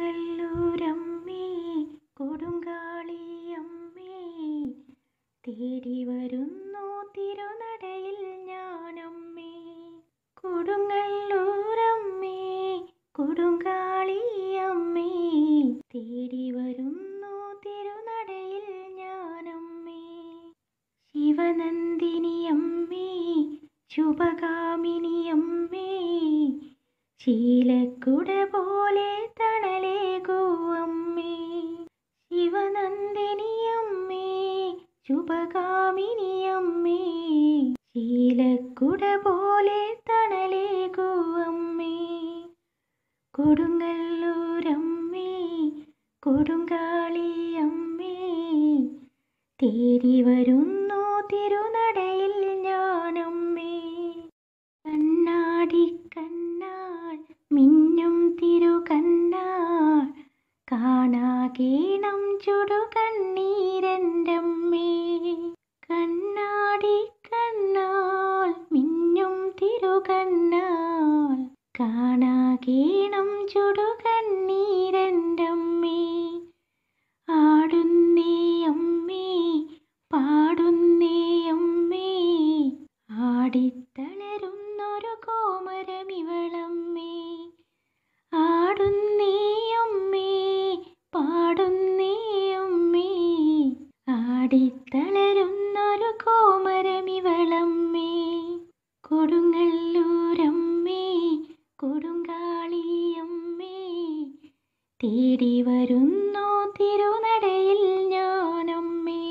കൊടുങ്ങല്ലൂരമ്മേ കൊടുങ്കാളിയമ്മേ തേടി വരുന്നു തിരുനടയിൽ ഞാനമ്മേ കൊടുങ്ങല്ലൂരമ്മേ കൊടുങ്കാളിയമ്മേ തേടി വരുന്നു തിരുനടയിൽ ഞാനമ്മേ ശിവനന്ദിനിയമ്മേ ശുഭകാമിനിയമ്മേ ശീലക്കുട പോലെ തണലേകൂ അമ്മേ ശിവനന്ദിനിയമ്മേ ശുഭകാമിനിയമ്മേ ശീലക്കുട പോലെ തണലേകൂ അമ്മേ കൊടുങ്ങല്ലൂരമ്മേ കൊടുങ്കാളിയമ്മേ തേടി വരുന്നു തിരുനടയിൽ ഞാനമ്മേ കണ്ണാടി കണ്ണാൾ മിന്നും തിരുകണ്ണാൾ കാണാകീണം ചുടു കണ്ണീരൻ്റമ്മേ കണ്ണാടി കണ്ണാൾ മിന്നും തിരുകണ്ണാൾ കാണാകീണം ചുടു കണ്ണീരൻ്റമ്മേ ആടുന്നേ അമ്മേ പാടുന്നേ അമ്മേ ആടിത്തളരുന്നൊരു കോമരമിവളമ്മേ ആടുന്നേ അമ്മേ പാടുന്നേ അമ്മേ ആടിത്തളരുന്നൊരു കോമരമിവളമ്മേ കൊടുങ്ങല്ലൂരമ്മേ കൊടുങ്കാളിയമ്മേ തേടി വരുന്നു തിരുനടയിൽ ഞാനമ്മേ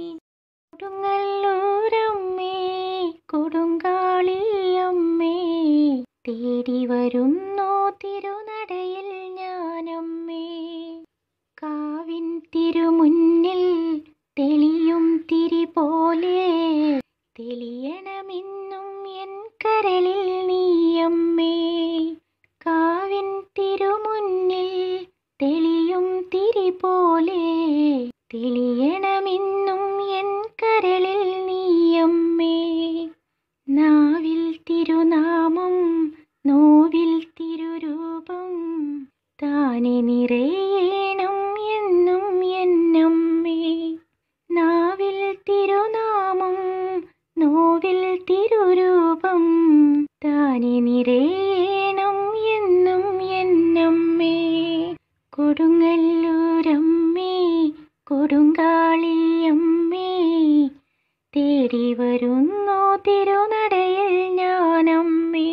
കൊടുങ്ങല്ലൂരമ്മേ കൊടുങ്കാളിയമ്മേ തേടി വരുന്നു തിരുനടയിൽ ഞാനമ്മേ കാവിൻ തിരുമുന്നിൽ തെളിയും തിരി പോലെ തെളിയണമെന്നും എൻ കരളിൽ നീയമ്മേ കാവിൻ തിരുമുന്നിൽ തെളിയും തിരി പോലെ തെളിയണമെന്നും എൻ കരളിൽ നീയമ്മേ നാവിൽ തിരുനാമം നോവിൽ തിരുരൂപം താനെ നിറയണം എന്നും എന്നമ്മേ നാവിൽ തിരുനാമം നോവിൽ തിരുരൂപം താനെ നിറയണം എന്നും എന്നമ്മേ കൊടുങ്ങല്ലൂരമ്മേ കൊടുങ്കാളിയമ്മേ തേടി വരുന്നു തിരുനടയിൽ ഞാനമ്മേ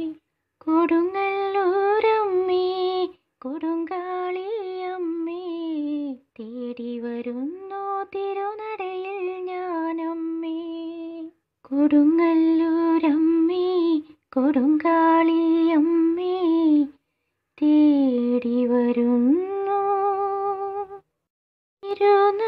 കൊടുങ്ങല്ലൂരമ്മേ കൊടുങ്കാളിയമ്മേ തേടി വരുന്നു തിരുനടയിൽ ഞാനമ്മേ കൊടുങ്ങല്ലൂരമ്മേ കൊടുങ്കാളിയമ്മേ തേടി വരുന്നു തിരുനടയിൽ